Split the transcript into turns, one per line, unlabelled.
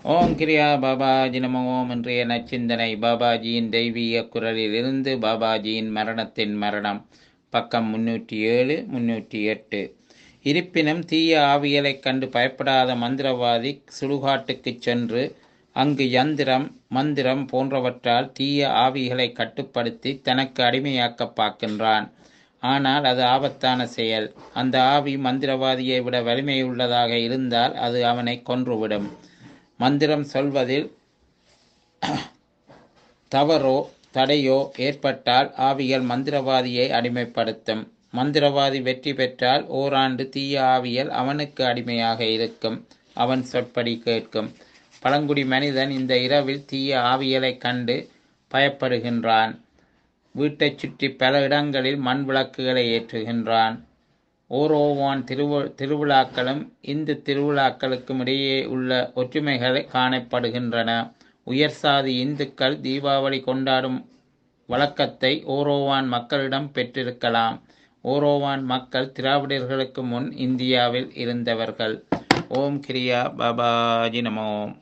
ஓம் கிரியா பாபாஜி நம ஓம் இன்றைய நச்சிந்தனை பாபாஜியின் தெய்வீக குரலிலிருந்து பாபாஜியின் மரணத்தின் மரணம் பக்கம் முன்னூற்றி ஏழு முன்னூற்றி எட்டு இருப்பினும் தீய ஆவியலைக் கண்டு பயப்படாத மந்திரவாதி சுடுகாட்டுக்குச் சென்று அங்கு யந்திரம் மந்திரம் போன்றவற்றால் தீய ஆவிகளை கட்டுப்படுத்தி தனக்கு அடிமையாக்க பார்க்கின்றான் ஆனால் அது ஆபத்தான செயல் அந்த ஆவி மந்திரவாதியை விட வலிமையுள்ளதாக இருந்தால் அது அவனை கொன்றுவிடும் மந்திரம் சொல்வதில் தவறோ தடையோ ஏற்பட்டால் ஆவிகள் மந்திரவாதியை அடிமைப்படுத்தும் மந்திரவாதி வெற்றி பெற்றால் ஓராண்டு தீய ஆவியல் அவனுக்கு அடிமையாக இருக்கும் அவன் சொற்படி கேட்கும் பழங்குடி மனிதன் இந்த இரவில் தீய ஆவியலைக் கண்டு பயப்படுகின்றான் வீட்டைச் சுற்றி பல இடங்களில் மண் விளக்குகளை ஏற்றுகின்றான் ஓரோவான் திருவு திருவிழாக்களும் இந்து திருவிழாக்களுக்கும் இடையே உள்ள ஒற்றுமைகள் காணப்படுகின்றன உயர் சாதி இந்துக்கள் தீபாவளி கொண்டாடும் வழக்கத்தை ஓரோவான் மக்களிடம் பெற்றிருக்கலாம் ஓரோவான் மக்கள் திராவிடர்களுக்கு முன் இந்தியாவில் இருந்தவர்கள் ஓம் கிரியா பாபாஜி நமோம்